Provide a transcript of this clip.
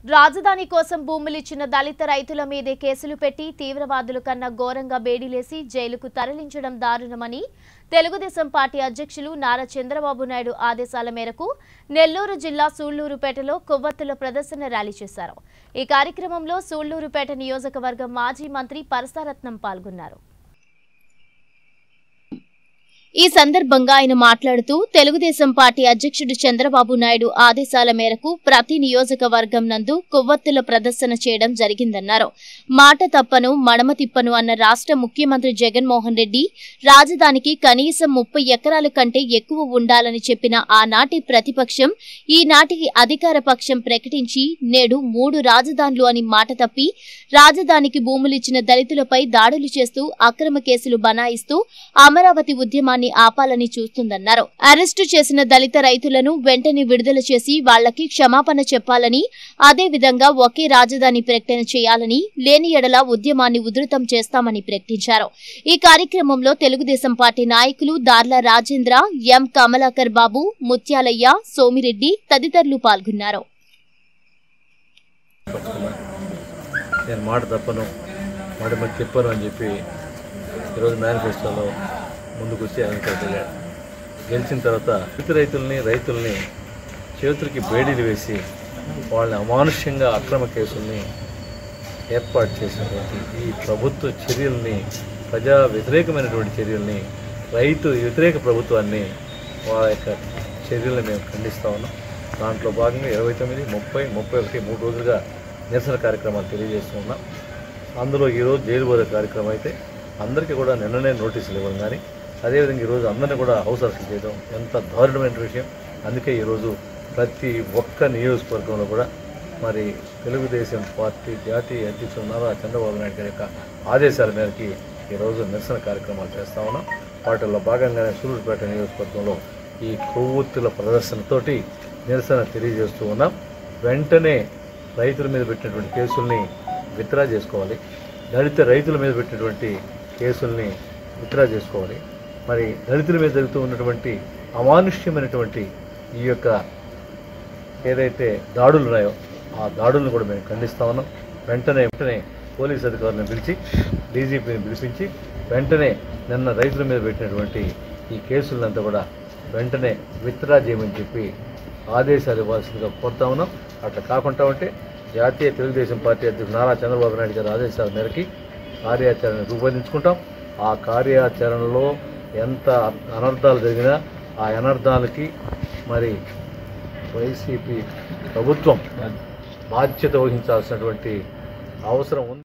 రాజధాని కోసం భూములిచ్చిన దళిత రైతుల మీదే కేసులు పెట్టి తీవ్రవాదుల కన్నా ఘోరంగా బేడీలేసి జైలుకు తరలించడం దారుణమని తెలుగుదేశం పార్టీ అధ్యక్షులు నారా చంద్రబాబు నాయుడు ఆదేశాల మేరకు నెల్లూరు జిల్లా సూళ్లూరుపేటలో కొవ్వొత్తుల ప్రదర్శన ర్యాలీ చేశారు ఈ కార్యక్రమంలో సూళ్లూరుపేట నియోజకవర్గం మాజీ మంత్రి పరసారత్నం పాల్గొన్నారు ఈ సందర్భంగా ఆయన మాట్లాడుతూ తెలుగుదేశం పార్టీ అధ్యక్షుడు చంద్రబాబు నాయుడు ఆదేశాల మేరకు ప్రతి నియోజకవర్గం నందు కొవ్వొత్తుల ప్రదర్శన చేయడం జరిగిందన్నారు మాట తప్పను మడమ తిప్పను అన్న రాష్ట్ర ముఖ్యమంత్రి జగన్మోహన్ రెడ్డి రాజధానికి కనీసం ముప్పై ఎకరాల కంటే ఎక్కువ ఉండాలని చెప్పిన ఆనాటి ప్రతిపక్షం ఈనాటికి అధికార పక్షం ప్రకటించి నేడు మూడు రాజధానులు అని మాట తప్పి రాజధానికి భూములిచ్చిన దళితులపై దాడులు చేస్తూ అక్రమ కేసులు బనాయిస్తూ అమరావతి ఉద్యమాన్ని ఆపాలని చూస్తుందన్నారు అరెస్టు చేసిన దళిత రైతులను వెంటనే విడుదల చేసి వాళ్లకి క్షమాపణ చెప్పాలని అదే విధంగా ఒకే రాజధాని ప్రకటన చేయాలని లేని ఎడల ఉద్యమాన్ని ఉధృతం చేస్తామని ప్రకటించారు ఈ కార్యక్రమంలో తెలుగుదేశం పార్టీ నాయకులు దార్ల రాజేంద్ర ఎం కమలాకర్ బాబు ముత్యాలయ్య సోమిరెడ్డి తదితరులు పాల్గొన్నారు నేను మాట తప్పను మాట మరి చెప్పను అని చెప్పి ఈరోజు మేనిఫెస్టోలో ముందుకు వచ్చి ఆయన గెలిచిన తర్వాత రైతు రైతుల్ని రైతుల్ని చేతులకి బేడీలు వేసి వాళ్ళని అమానుష్యంగా అక్రమ కేసుల్ని ఏర్పాటు చేసినటువంటి ఈ ప్రభుత్వ చర్యల్ని ప్రజా వ్యతిరేకమైనటువంటి చర్యల్ని రైతు వ్యతిరేక ప్రభుత్వాన్ని వాళ్ళ యొక్క చర్యలను మేము ఖండిస్తా ఉన్నాం దాంట్లో భాగంగా ఇరవై తొమ్మిది ముప్పై ముప్పై ఒకటి మూడు రోజులుగా నిరసన కార్యక్రమాలు తెలియజేస్తూ ఉన్నాం అందులో ఈరోజు జైలు పోయే కార్యక్రమం అయితే అందరికీ కూడా నిన్ననే నోటీసులు ఇవ్వడం కానీ అదేవిధంగా ఈరోజు అందరినీ కూడా హౌస్ అరెస్ట్ చేయడం ఎంత దారుణమైన విషయం అందుకే ఈరోజు ప్రతి ఒక్క నియోజకవర్గంలో కూడా మరి తెలుగుదేశం పార్టీ జాతీయ అధ్యక్షుడు నారా చంద్రబాబు నాయుడు గారి యొక్క ఆదేశాల మేరకి ఈరోజు నిరసన కార్యక్రమాలు చేస్తా ఉన్నాం వాటిల్లో భాగంగానే సూలూరుపేట నియోజకవర్గంలో ఈ కొవ్వొత్తుల ప్రదర్శనతోటి నిరసన తెలియజేస్తూ ఉన్నాం వెంటనే రైతుల మీద పెట్టినటువంటి కేసుల్ని విత్డ్రా చేసుకోవాలి దళిత రైతుల మీద పెట్టినటువంటి కేసుల్ని విత్డ్రా చేసుకోవాలి మరి దళితుల మీద జరుగుతూ ఉన్నటువంటి అమానుష్యమైనటువంటి ఈ యొక్క ఏదైతే దాడులు ఉన్నాయో ఆ దాడులను కూడా మేము ఖండిస్తా ఉన్నాం వెంటనే వెంటనే పోలీస్ అధికారులను పిలిచి డీజీపీని పిలిపించి వెంటనే నిన్న రైతుల మీద పెట్టినటువంటి ఈ కేసులంతా కూడా వెంటనే విత్డ్రా చేయమని చెప్పి ఆదేశాలు ఇవ్వాల్సిందిగా కోరుతా ఉన్నాం అట్లా కాకుండా ఉంటే జాతీయ తెలుగుదేశం పార్టీ అధ్యక్షుడు నారా చంద్రబాబు నాయుడు గారి ఆదేశాల మేరకి కార్యాచరణ రూపొందించుకుంటాం ఆ కార్యాచరణలో ఎంత అనర్థాలు జరిగినా ఆ అనర్థాలకి మరి వైసీపీ ప్రభుత్వం బాధ్యత వహించాల్సినటువంటి అవసరం ఉంది